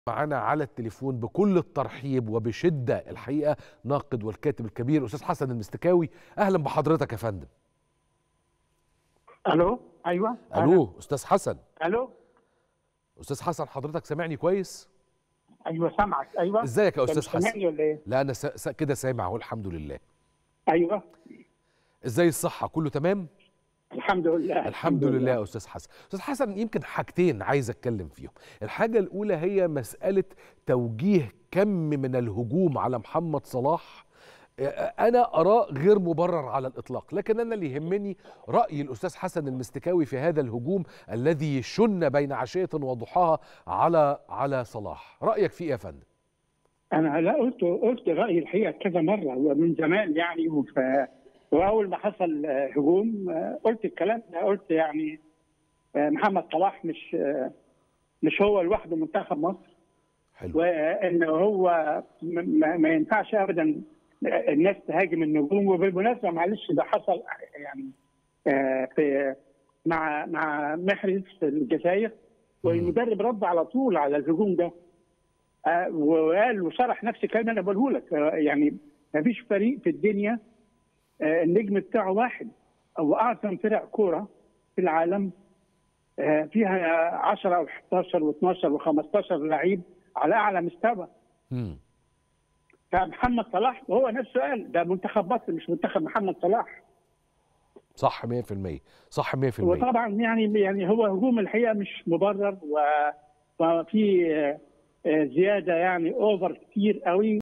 معانا على التليفون بكل الترحيب وبشدة الحقيقة ناقد والكاتب الكبير أستاذ حسن المستكاوي أهلا بحضرتك يا فندم الو ايوه ألو أستاذ حسن الو أستاذ حسن حضرتك سامعني كويس ايوه سامعك ايوه إزيك يا أنت أستاذ حسن سامعني ولا ايه لا أنا س... س... كده سامع أهو الحمد لله ايوه إزاي الصحة كله تمام الحمد لله الحمد لله يا استاذ حسن استاذ حسن يمكن حاجتين عايز اتكلم فيهم الحاجه الاولى هي مساله توجيه كم من الهجوم على محمد صلاح انا اراه غير مبرر على الاطلاق لكن انا اللي يهمني راي الاستاذ حسن المستكاوي في هذا الهجوم الذي شن بين عشيه وضحاها على على صلاح رايك فيه يا فندم انا لا قلت قلت رايي الحقيقه كذا مره ومن زمان يعني وف... واول ما حصل آه، هجوم آه، قلت الكلام ده قلت يعني آه، محمد صلاح مش آه، مش هو لوحده منتخب مصر حلو وان هو م- ما ما ينفعش ابدا الناس تهاجم النجوم وبالمناسبه معلش ده حصل يعني آه، في مع مع محرز في الجزائر والمدرب رد على طول على الهجوم ده آه، وقال وشرح نفس الكلام اللي انا بقوله لك آه، يعني ما فيش فريق في الدنيا آه، النجم بتاعه واحد او اعظم فرق كوره في العالم آه، فيها 10 او 11 و12 و15 لعيب على اعلى مستوى مم. فمحمد صلاح وهو نفسه قال ده منتخب مصر مش منتخب محمد صلاح صح 100% صح 100% وطبعا يعني يعني هو هجوم الحقيقه مش مبرر و- وفي آه، آه، زياده يعني اوفر كتير قوي